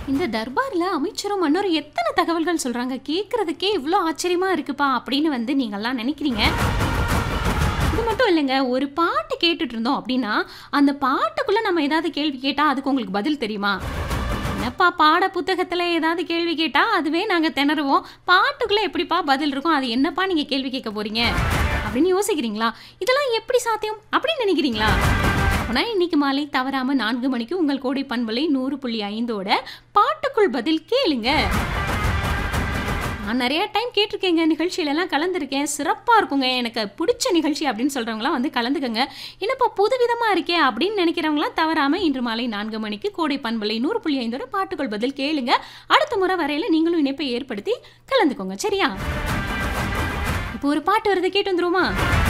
இந்த தர்பார்ல அமைச்சரும் மன்னரும் எத்தனை தகவல்கள் சொல்றாங்க கேட்கறதுக்கே இவ்வளோ ஆச்சரியமா இருக்குப்பா அப்படின்னு வந்து நீங்கெல்லாம் நினைக்கிறீங்க இது மட்டும் இல்லைங்க ஒரு பாட்டு கேட்டுட்டு இருந்தோம் அப்படின்னா அந்த பாட்டுக்குள்ள நம்ம ஏதாவது கேள்வி கேட்டா அதுக்கு உங்களுக்கு பதில் தெரியுமா என்னப்பா பாட புத்தகத்துல ஏதாவது கேள்வி கேட்டா அதுவே நாங்க திணறுவோம் பாட்டுக்குள்ள எப்படிப்பா பதில் இருக்கும் அது என்னப்பா நீங்க கேள்வி கேட்க போறீங்க அப்படின்னு யோசிக்கிறீங்களா இதெல்லாம் எப்படி சாத்தியம் அப்படின்னு நினைக்கிறீங்களா அப்போனா இன்னைக்கு மாலை தவறாம நான்கு மணிக்கு உங்கள் கோடை பண்பலை நூறு புள்ளி ஐந்தோட பாட்டுக்குள் பதில் கேளுங்க நான் நிறைய டைம் கேட்டிருக்கேங்க நிகழ்ச்சியிலலாம் கலந்துருக்கேன் சிறப்பாக இருக்குங்க எனக்கு பிடிச்ச நிகழ்ச்சி அப்படின்னு சொல்கிறவங்களாம் வந்து கலந்துக்கங்க என்னப்பா புதுவிதமாக இருக்கே அப்படின்னு நினைக்கிறவங்களாம் தவறாமல் இன்று மாலை நான்கு மணிக்கு கோடை பண்பலை நூறு புள்ளி ஐந்தோட பாட்டுகள் பதில் கேளுங்க அடுத்த முறை வரையில் நீங்களும் இணைப்பை ஏற்படுத்தி கலந்துக்கோங்க சரியா இப்போ ஒரு பாட்டு வருது கேட்டு வந்துருமா